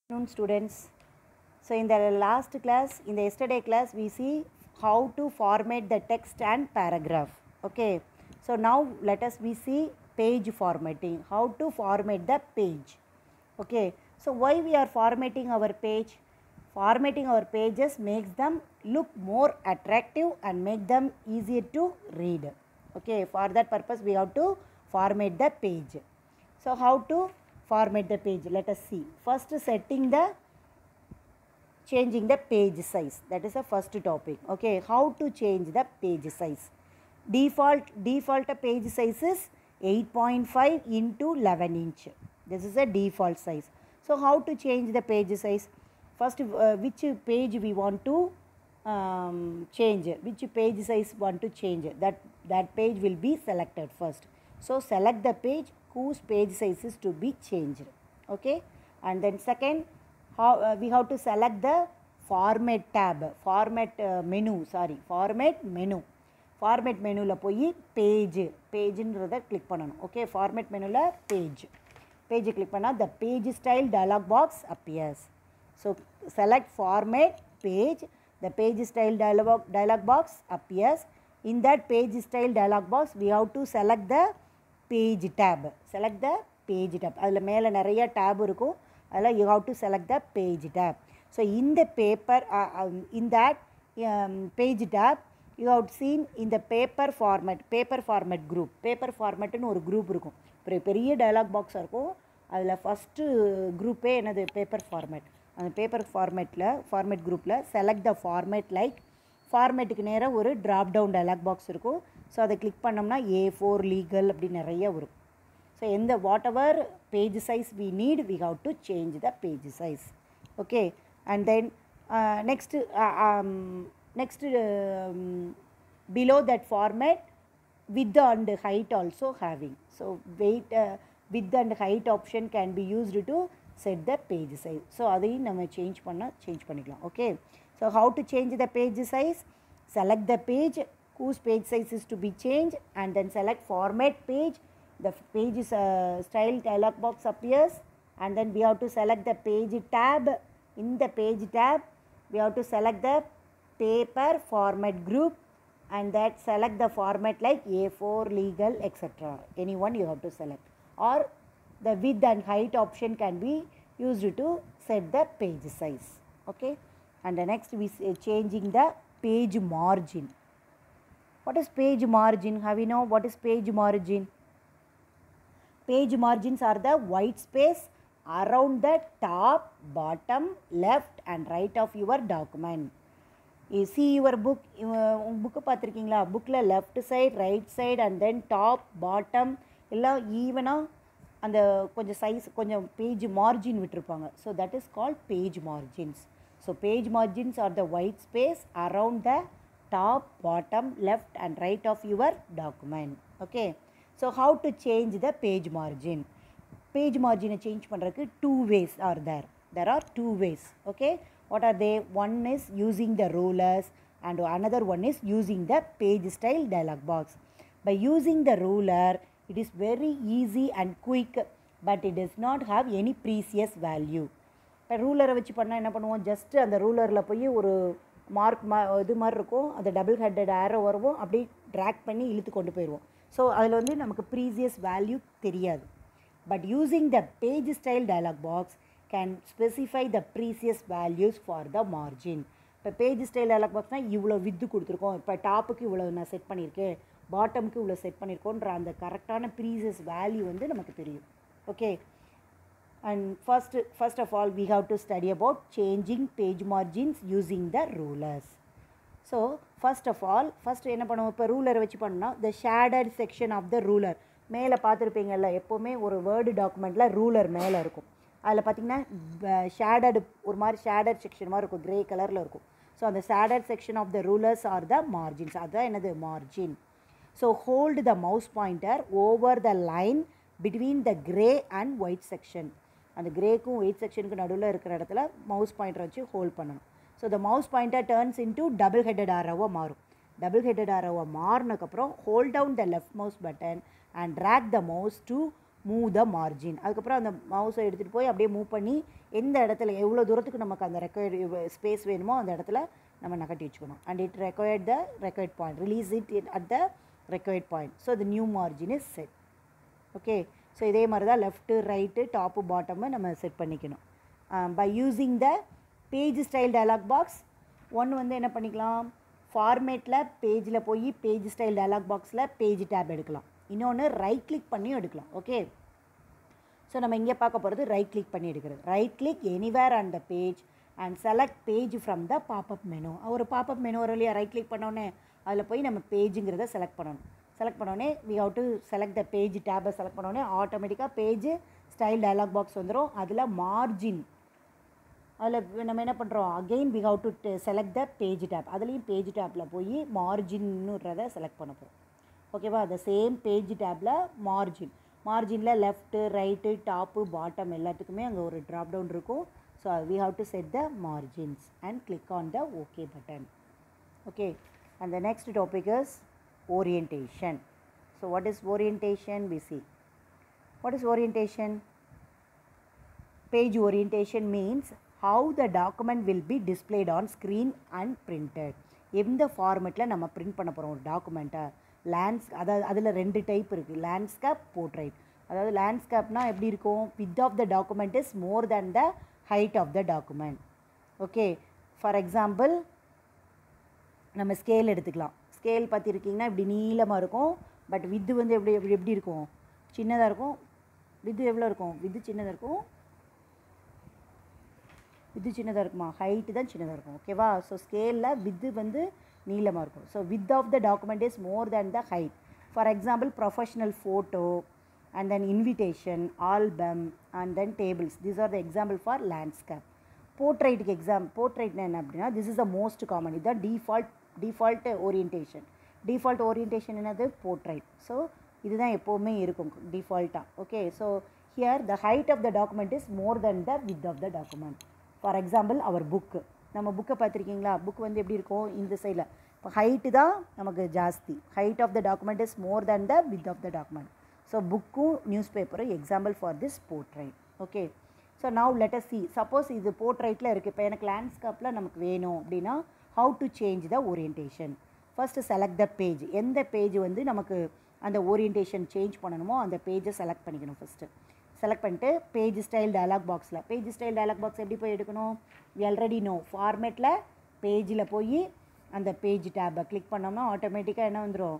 afternoon students so in the last class in the yesterday class we see how to format the text and paragraph okay so now let us we see page formatting how to format the page okay so why we are formatting our page formatting our pages makes them look more attractive and make them easier to read okay for that purpose we have to format the page so how to format the page let us see first setting the changing the page size that is the first topic okay how to change the page size default default page size is 8.5 into 11 inch this is a default size so how to change the page size first uh, which page we want to um, change which page size want to change that that page will be selected first so select the page whose page size is to be changed okay and then second how uh, we have to select the format tab format uh, menu sorry format menu format மெனுவில் போய் page பேஜுன்றதை click பண்ணணும் okay format மெனுவில் page பேஜை click பண்ணால் the page style dialog box appears so select format page the page style dialog dialog box appears in that page style dialog box we have to select the page tab select the page tab அதில் மேலே நிறைய tape இருக்கும் அதில் you have to select the page tab so in the paper uh, um, in that um, page tab you have seen in the paper format paper format group paper formatனு ஒரு group இருக்கும் பெரிய பெரிய dialogue பாக்ஸாக இருக்கும் அதில் first குரூப்பே என்னது paper format அந்த பேப்பர் ஃபார்மேட்டில் ஃபார்மேட் குரூப்பில் செலக்ட் த ஃபார்மேட் லைக் ஃபார்மேட்டுக்கு நேராக ஒரு ட்ராப் டவுன் டயலாக் பாக்ஸ் இருக்கும் ஸோ அதை கிளிக் பண்ணோம்னா ஏ ஃபோர் லீகல் அப்படி நிறைய வரும் ஸோ எந்த whatever page size we need we have to change the page size okay and then next next below that format width and height also having so weight uh, width and height option can be used to set the page size so அதையும் நம்ம change பண்ணால் change பண்ணிக்கலாம் okay so how to change the page size select the page whose page size is to be changed and then select format page the page is uh, style dialog box appears and then we have to select the page tab in the page tab we have to select the paper format group and that select the format like A4, legal, etc. Any one you have to select. Or the width and height option can be used to set the page size. Okay. And the next we say changing the page margin. What is page margin? Have you know what is page margin? Page margins are the white space around the top, bottom, left and right of your document. See your book உங்கள் book பார்த்துருக்கீங்களா புக்கில் left side right side and then top bottom எல்லாம் ஈவனாக அந்த கொஞ்சம் size கொஞ்சம் page margin விட்டுருப்பாங்க so that is called page margins so page margins are the white space around the top bottom left and right of your document okay so how to change the page margin page மார்ஜினை change பண்ணுறதுக்கு two ways are there there are two ways okay what are they one is using the rulers and another one is using the page style dialog box by using the ruler it is very easy and quick but it does not have any precious value இப்போ ரூலரை வச்சு பண்ணால் என்ன பண்ணுவோம் just அந்த ரூலரில் போய் ஒரு mark மா இது மாதிரி இருக்கும் அந்த டபுள் ஹெட்டட் ஏரோ வருவோம் அப்படியே ட்ராக் பண்ணி இழுத்து கொண்டு போயிடுவோம் ஸோ அதில் வந்து நமக்கு ப்ரீசியஸ் வேல்யூ தெரியாது but using the page style dialog box can specify the precious values for the margin இப்போ பேஜ் ஸ்டைல் டயலாக் பாக்ஸ்னால் இவ்வளோ வித்து கொடுத்துருக்கோம் இப்போ டாப்புக்கு இவ்வளோ நான் செட் பண்ணியிருக்கேன் பாட்டமுக்கு இவ்வளோ செட் பண்ணியிருக்கோன்ற அந்த கரெக்டான ப்ரீசியஸ் வேல்யூ வந்து நமக்கு தெரியும் okay and first first of all we have to study about changing page margins using the rulers so first of all first என்ன பண்ணுவோம் இப்போ ரூலரை வச்சு பண்ணோம்னா the shaded section of the ruler மேலே பார்த்துருப்பீங்கல்ல எப்போவுமே ஒரு வேர்டு டாக்குமெண்ட்டில் ரூலர் மேலே இருக்கும் அதில் பார்த்திங்கன்னா ஷேடடு ஒரு மாதிரி ஷேடட் செக்ஷன் மாதிரி இருக்கும் க்ரே கலரில் இருக்கும் ஸோ அந்த shaded section of the rulers are the margins அதுதான் என்னது margin so hold the mouse pointer over the line between the grey and white section அந்த க்ரேக்கும் ஒயிட் செக்ஷனுக்கு நடுவில் இருக்கிற இடத்துல மவுஸ் பாயிண்டர் வச்சு ஹோல்ட் பண்ணணும் so the mouse pointer turns into double headed ஆரோவாக மாறும் டபுள் ஹெட்டட் ஆரோவாக மாறினதுக்கப்புறம் hold down the left mouse button and drag the mouse to move the margin அதுக்கப்புறம் அந்த மவுஸை எடுத்துகிட்டு போய் அப்படியே மூவ் பண்ணி எந்த இடத்துல எவ்வளோ தூரத்துக்கு நமக்கு அந்த ரெக்வயர்டு ஸ்பேஸ் வேணுமோ அந்த இடத்துல நம்ம நகட்டி வச்சுக்கணும் and it required the required point release it at the required point so the new margin is set okay so இதே மாதிரி தான் லெஃப்ட்டு ரைட்டு டாப்பு பாட்டமு நம்ம செட் பண்ணிக்கணும் by using the page style dialog box ஒன்று வந்து என்ன பண்ணிக்கலாம் ஃபார்மேட்டில் பேஜில் போய் பேஜ் ஸ்டைல் டயலாக் பாக்ஸில் பேஜ் டேப் எடுக்கலாம் இன்னொன்று ரைட் கிளிக் பண்ணியும் எடுக்கலாம் ஓகே ஸோ நம்ம இங்கே பார்க்க போகிறது ரைட் கிளிக் பண்ணி எடுக்கிறது right click anywhere on the page and select page from the popup menu ஒரு பாப்அப் மெனு வரும் இல்லையா ரைட் கிளிக் பண்ணோடனே அதில் போய் நம்ம பேஜுங்கிறத செலக்ட் பண்ணணும் செலக்ட் பண்ணோடனே we have to select the page டேபை செலக்ட் பண்ணோடனே ஆட்டோமேட்டிக்காக பேஜ் ஸ்டைல் டயலாக் பாக்ஸ் வந்துடும் அதில் மார்ஜின் அதில் நம்ம என்ன பண்ணுறோம் again we have to select the page tab அதுலேயும் பேஜ் டேப்பில் போய் மார்ஜின்னுறத செலக்ட் பண்ண போகிறோம் ஓகேவா அந்த சேம் பேஜ் டேப்பில் மார்ஜின் மார்ஜினில் லெஃப்ட்டு ரைட்டு டாப்பு பாட்டம் எல்லாத்துக்குமே அங்கே ஒரு ட்ராப் டவுன் இருக்கும் so we have to set the margins and click on the okay button okay and the next topic is orientation so what is orientation we see what is orientation page orientation means how the document will be displayed on screen and printed எந்த ஃபார்மெட்டில் நம்ம print பண்ண போகிறோம் ஒரு டாக்குமெண்ட்டை lands அதாவது அதில் ரெண்டு type இருக்குது லேண்ட்ஸ்கேப் போர்ட்ரைட் அதாவது லேண்ட்ஸ்கேப்னா எப்படி இருக்கும் width of the document is more than the height of the document okay for example நம்ம ஸ்கேல் எடுத்துக்கலாம் ஸ்கேல் பார்த்திருக்கீங்கன்னா இப்படி நீளமாக இருக்கும் பட் வித்து வந்து எப்படி எப்படி எப்படி இருக்கும் சின்னதாக இருக்கும் வித்து எவ்வளோ இருக்கும் வித்து சின்னதாக இருக்கும் வித்து சின்னதாக இருக்குமா ஹைட்டு தான் சின்னதாக இருக்கும் ஓகேவா ஸோ ஸ்கேலில் வித்து வந்து நீளமாக இருக்கும் so width of the document is more than the height for example professional photo and then invitation album and then tables this are the example for landscape போர்ட்ரைட்டுக்கு எக்ஸாம் போர்ட்ரைட்னா என்ன அப்படின்னா this is the most common இதுதான் default default orientation default orientation என்னது portrait so இதுதான் எப்போவுமே இருக்கும் டிஃபால்ட்டாக okay so here the height of the document is more then the width of the document for example our book நம்ம புக்கை பார்த்துருக்கீங்களா book வந்து எப்படி இருக்கும் இந்த சைடில் இப்போ ஹைட்டு தான் நமக்கு ஜாஸ்தி height of the document is more then the width of the document so புக்கும் நியூஸ் பேப்பரும் example for this portrait okay so now let's see suppose இது போர்ட்ரைட்டில் இருக்குது இப்போ எனக்கு லேண்ட்ஸ்கேப்பில் நமக்கு வேணும் அப்படின்னா how to change the orientation first select the page எந்த பேஜ் வந்து நமக்கு அந்த ஓரியன்டேஷன் சேஞ்ச் பண்ணணுமோ அந்த பேஜை செலக்ட் பண்ணிக்கணும் ஃபஸ்ட்டு செலக்ட் பண்ணிட்டு பேஜ் ஸ்டைல் டயலாக் பாக்ஸில் பேஜ் ஸ்டைல் டயலாக் பாக்ஸ் எப்படி போய் எடுக்கணும் வி ஆல்ரெடி நோ ஃபார்மேட்டில் பேஜில் போய் அந்த பேஜ் டேப்பை கிளிக் பண்ணோம்னா ஆட்டோமேட்டிக்காக என்ன வந்துடும்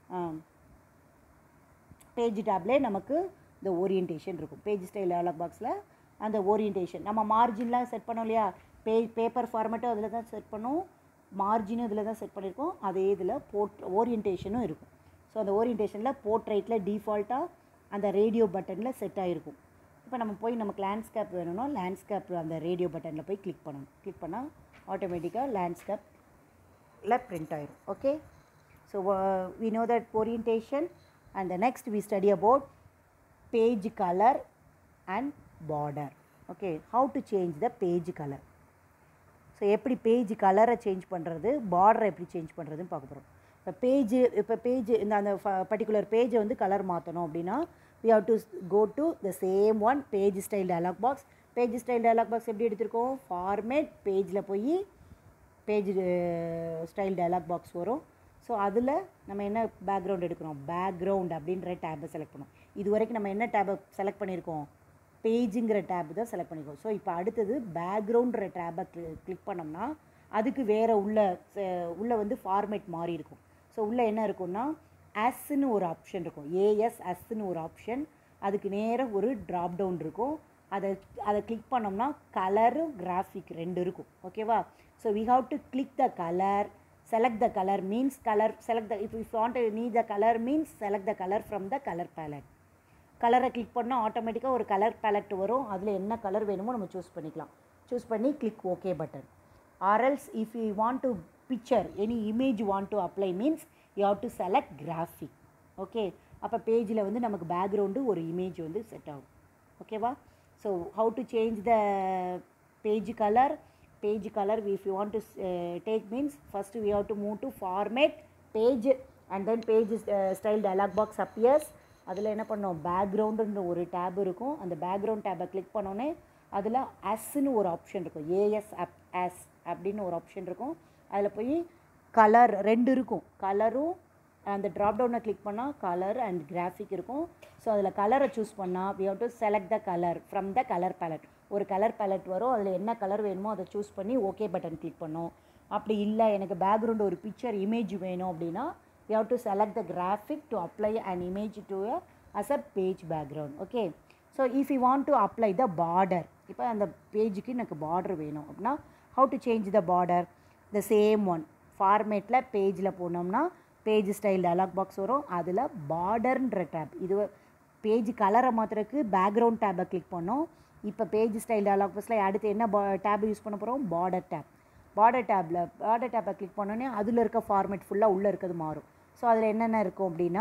பேஜ் டேப்லேயே நமக்கு இந்த ஓரியன்டேஷன் இருக்கும் பேஜ் ஸ்டைல் டயலாக் பாக்ஸில் அந்த ஓரியன்டேஷன் நம்ம மார்ஜின்லாம் செட் பண்ணோம் இல்லையா பே பேப்பர் ஃபார்மேட்டும் அதில் தான் செட் பண்ணோம் மார்ஜினும் இதில் தான் செட் பண்ணியிருக்கோம் அதே இதில் போர்ட் ஓரியன்டேஷனும் இருக்கும் ஸோ அந்த ஓரியன்டேஷனில் போர்ட்ரைட்டில் டிஃபால்ட்டாக அந்த ரேடியோ பட்டனில் செட் ஆகிருக்கும் இப்போ நம்ம போய் நமக்கு லேண்ட்ஸ்கேப் வேணும்னா லேண்ட்ஸ்கேப் அந்த ரேடியோ பட்டனில் போய் கிளிக் பண்ணணும் கிளிக் பண்ணால் ஆட்டோமேட்டிக்காக லேண்ட்ஸ்கேப்பில் பிரிண்ட் ஆயிரும் okay so we know that orientation and the next we study about page colour and border okay how to change the page colour so எப்படி பேஜ் கலரை சேஞ்ச் பண்ணுறது பார்டரை எப்படி சேஞ்ச் பண்ணுறதுன்னு பார்க்க போகிறோம் இப்போ பேஜ் இப்போ பேஜ் இந்த அந்த பர்டிகுலர் பேஜை வந்து கலர் மாற்றணும் அப்படின்னா we have to go to the same one page style dialog box page style dialog box எப்படி எடுத்திருக்கோம் ஃபார்மேட் பேஜில் போய் பேஜ் ஸ்டைல் டயலாக் பாக்ஸ் வரும் ஸோ அதில் நம்ம என்ன பேக்ரவுண்ட் எடுக்கிறோம் பேக்ரவுண்ட் அப்படின்ற டேப்பை செலக்ட் பண்ணோம் இது வரைக்கும் நம்ம என்ன டேப்பை செலக்ட் பண்ணியிருக்கோம் பேஜுங்கிற டேப் தான் செலக்ட் பண்ணிக்கோ ஸோ இப்போ அடுத்தது பேக்ரவுண்ட்ற டேப்பை கிளிக் பண்ணோம்னா அதுக்கு வேறு உள்ள உள்ளே வந்து ஃபார்மேட் மாறி இருக்கும் ஸோ உள்ளே என்ன இருக்கும்னா அஸ்ன்னு ஒரு ஆப்ஷன் இருக்கும் ஏஎஸ் அஸ்ன்னு ஒரு ஆப்ஷன் அதுக்கு நேராக ஒரு ட்ராப் டவுன் இருக்கும் அதை அதை கிளிக் பண்ணோம்னா கலரு கிராஃபிக் ரெண்டு இருக்கும் ஓகேவா so we have to click the colour select the colour means colour select the if if want நீ the colour means select the colour from the colour palette கலரை கிளிக் பண்ணால் ஆட்டோமேட்டிக்காக ஒரு கலர் பேலட் வரும் அதில் என்ன கலர் வேணுமோ நம்ம சூஸ் பண்ணிக்கலாம் சூஸ் பண்ணி click okay button or else if you want to picture any image want to apply means you have to select graphic okay அப்போ பேஜில் வந்து நமக்கு பேக்ரவுண்டு ஒரு இமேஜ் வந்து செட் ஆகும் ஓகேவா so how to change the page colour page colour if you want to uh, take means first we have to move to format page and then page uh, style dialog box appears அதில் என்ன பண்ணோம் பேக்ரவுண்டுன்ற ஒரு tape இருக்கும் அந்த background டேப்பை click பண்ணோன்னே அதில் அஸ்ன்னு ஒரு ஆப்ஷன் இருக்கும் ஏஎஸ் அப் ஆஸ் அப்படின்னு ஒரு ஆப்ஷன் இருக்கும் அதில் போய் கலர் ரெண்டு இருக்கும் கலரும் அந்த ட்ராப் டவுனை கிளிக் பண்ணால் கலர் அண்ட் கிராஃபிக் இருக்கும் ஸோ அதில் கலரை சூஸ் பண்ணால் we have to select the colour from the colour palette ஒரு கலர் பேலட் வரும் அதில் என்ன கலர் வேணுமோ அதை சூஸ் பண்ணி ஓகே பட்டன் கிளிக் பண்ணோம் அப்படி இல்லை எனக்கு பேக்ரவுண்ட் ஒரு பிக்சர் இமேஜ் வேணும் அப்படின்னா we have to select the graphic to apply an image to as a page background okay so if you want to apply the border இப்போ அந்த பேஜுக்கு எனக்கு பார்டர் வேணும் அப்படின்னா how to change the border the same one ஃபார்மேட்டில் பேஜில் போனோம்னா page style dialog box வரும் அதில் பார்டர்ன்ற டேப் இது பேஜ் கலரை மாத்திரக்கு பேக்ரவுண்ட் டேப்பை கிளிக் பண்ணோம் இப்போ பேஜ் ஸ்டைல் டயலாக் பாக்ஸில் அடுத்து என்ன டேப் யூஸ் பண்ண போகிறோம் பார்டர் டேப் பார்டர் டேப்பில் பார்டர் டேப்பை கிளிக் பண்ணோன்னே அதில் இருக்க ஃபார்மேட் ஃபுல்லாக உள்ளே இருக்கிறது மாறும் ஸோ அதில் என்னென்ன இருக்கும் அப்படின்னா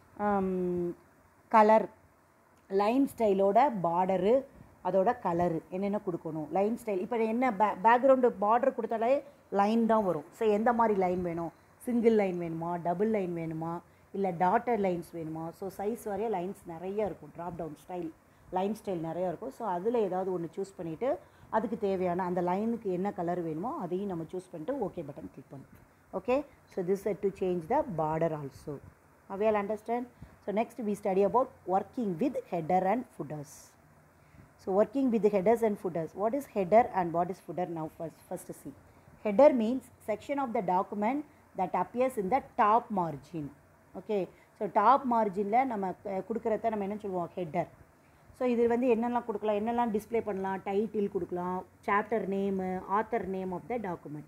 கலர் லைன் ஸ்டைலோட பார்டரு அதோட கலரு என்னென்ன கொடுக்கணும் லைன் ஸ்டைல் இப்போ என்ன பே பேக்ரவுண்டு பார்டர் கொடுத்தாலே லைன் தான் வரும் ஸோ எந்த மாதிரி லைன் வேணும் சிங்கிள் லைன் வேணுமா டபுள் லைன் வேணுமா இல்லை டாட்டர் லைன்ஸ் வேணுமா ஸோ சைஸ் வரைய லைன்ஸ் நிறைய இருக்கும் drop down style line style நிறையா இருக்கும் ஸோ அதில் ஏதாவது ஒன்று சூஸ் பண்ணிவிட்டு அதுக்கு தேவையான அந்த லைனுக்கு என்ன கலர் வேணுமோ அதையும் நம்ம சூஸ் பண்ணிட்டு ஓகே பட்டன் கிளிக் பண்ணணும் okay so this set to change the border also அவையால் understand so next we study about working with header and footers So working with the headers and footers. What is header and what is footer now first, first see. Header means section of the document that appears in the top margin. Okay. So top மார்ஜினில் நம்ம அஹ், கொடுக்கறத நம்ம என்ன சொல்லுவோம் header so இது வந்து என்னெல்லாம் கொடுக்கலாம் என்னெல்லாம் டிஸ்ப்ளே பண்ணலாம் டைட்டில் கொடுக்கலாம் chapter name author name of the document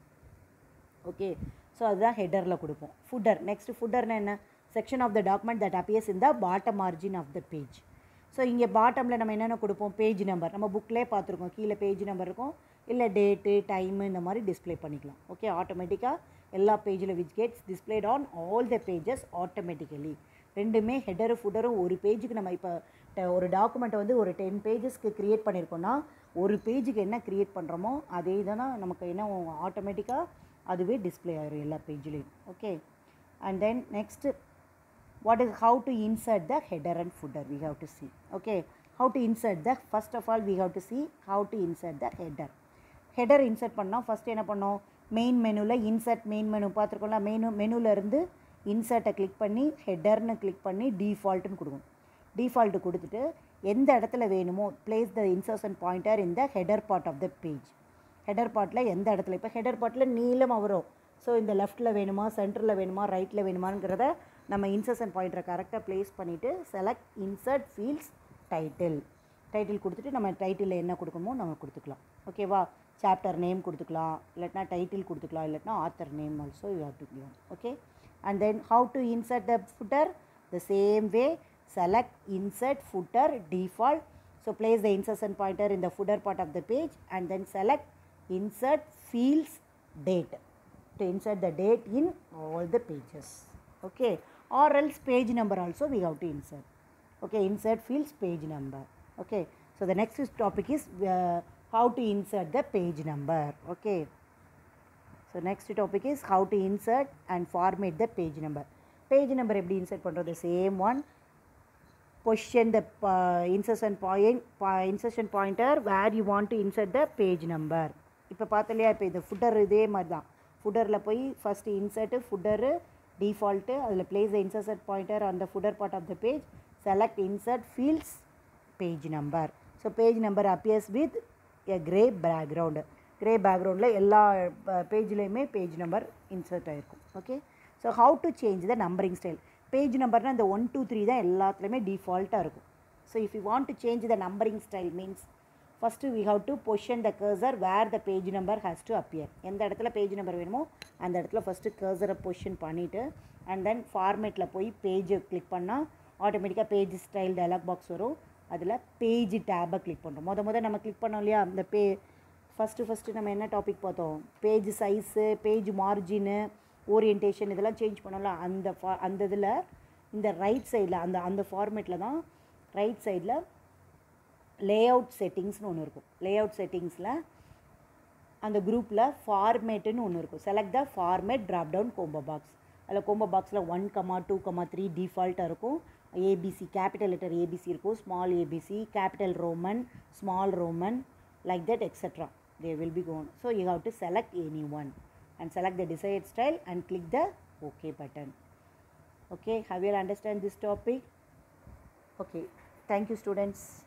okay so அதுதான் ஹெட்டரில் கொடுப்போம் ஃபுட்டர் நெக்ஸ்ட் ஃபுட்டர்னா என்ன section of the document that appears in the bottom margin of the page so இங்கே பாட்டமில் நம்ம என்னென்ன கொடுப்போம் பேஜ் நம்பர் நம்ம புக்லேயே பார்த்துருக்கோம் கீழே பேஜ் நம்பர் இருக்கும் இல்லை டேட்டு டைமு இந்த மாதிரி டிஸ்ப்ளே பண்ணிக்கலாம் ஓகே ஆட்டோமேட்டிக்காக எல்லா பேஜில் which gets displayed on all the pages automatically ரெண்டுமே ஹெடரு ஃபுட்டரும் ஒரு பேஜுக்கு நம்ம இப்போ ட- ஒரு டாக்குமெண்ட்டை வந்து ஒரு டென் பேஜஸ்க்கு க்ரியேட் பண்ணியிருக்கோம்னா ஒரு பேஜுக்கு என்ன க்ரியேட் பண்ணுறோமோ அதே தான் நமக்கு என்ன ஆட்டோமேட்டிக்காக அதுவே டிஸ்ப்ளே ஆயிரும் எல்லா பேஜ்லேயும் okay and then next what is how to insert the header and footer we have to see okay how to insert the first of all we have to see how to insert the header header insert பண்ணோம் first என்ன பண்ணோம் main மெனுவில் insert main menu பார்த்துருக்கோம்ல menu மெனுவில் இருந்து இன்சர்ட்டை click பண்ணி ஹெட்டர்னு click பண்ணி டிஃபால்ட்டுன்னு கொடுக்கணும் டிஃபால்ட்டு கொடுத்துட்டு எந்த இடத்துல வேணுமோ place the insertion pointer in the header part of the page header பார்ட்டில் எந்த இடத்துல இப்போ ஹெடர் பார்ட்டில் நீளமாக வரும் ஸோ இந்த லெஃப்ட்டில் வேணுமா சென்டரில் வேணுமா ரைட்டில் வேணுமாங்கிறத நம்ம இன்சர்ஷன் பாயிண்டரை கரெக்டாக ப்ளேஸ் பண்ணிவிட்டு select insert fields title title கொடுத்துட்டு நம்ம டைட்டிலில் என்ன கொடுக்கணுமோ நம்ம கொடுத்துக்கலாம் ஓகேவா சாப்டர் நேம் கொடுத்துக்கலாம் இல்லாட்டினா டைட்டில் கொடுத்துக்கலாம் இல்லாட்டினா author name also you have to give okay and then how to insert the footer the same way select insert footer default so place the insertion pointer in the footer part of the page and then select insert fields date to insert the date in all the pages okay or else page number also we have to insert okay insert fields page number okay so the next is topic is uh, how to insert the page number okay so next topic is how to insert and format the page number page number எப்படி insert பண்ணுறது same one position the uh, insertion point po- insertion pointer where you want to insert the page number இப்போ பார்த்தலையா இப்போ இந்த footer இதே மாதிரி தான் ஃபுட்டரில் போய் ஃபஸ்ட்டு இன்சர்ட்டு ஃபுட்டரு டிஃபால்ட்டு அதில் பிளேஸ் த இன்சர்ட் பாயிண்டர் அந்த footer part of the page select insert fields page number so page number appears with a grey background grey பேக்ரவுண்டில் எல்லா பேஜ்லேயுமே பேஜ் நம்பர் இன்சர்ட் ஆகிருக்கும் okay so how to change the numbering style page நம்பர்னால் இந்த one two three தான் எல்லாத்துலேயுமே டிஃபால்ட்டாக இருக்கும் so if you want to change the numbering style means first we have to position the cursor where the page number has to appear எந்த இடத்துல page number வேணுமோ அந்த இடத்துல ஃபஸ்ட்டு கர்சரை பொசிஷன் பண்ணிவிட்டு அண்ட் தென் ஃபார்மேட்டில் போய் பேஜை கிளிக் பண்ணால் ஆட்டோமேட்டிக்காக பேஜ் ஸ்டைல் டயலாக் பாக்ஸ் வரும் அதில் பேஜ் டேபை கிளிக் பண்ணுறோம் முத முத நம்ம கிளிக் பண்ணோம் இல்லையா அந்த பே ஃபஸ்ட்டு ஃபஸ்ட்டு நம்ம என்ன டாபிக் பார்த்தோம் page size page margin orientation இதெல்லாம் சேஞ்ச் பண்ணோம்ல அந்த ஃபா அந்த இதில் இந்த ரைட் சைடில் அந்த அந்த ஃபார்மேட்டில் தான் ரைட் சைடில் லேஅவுட் செட்டிங்ஸ்னு ஒன்று இருக்கும் லேஅவுட் செட்டிங்ஸில் அந்த குரூப்பில் ஃபார்மேட்டுன்னு ஒன்று இருக்கும் select the format drop down combo box அதில் கோம்போ பாக்ஸில் one comma two comma three டிஃபால்ட்டாக இருக்கும் ஏபிசி கேபிட்டல் லெட்டர் ஏபிசி இருக்கும் small ABC capital Roman small Roman like that etc they will be gone so you have to select any one and select the desired style and click the ok button okay have you understand this topic okay thank you students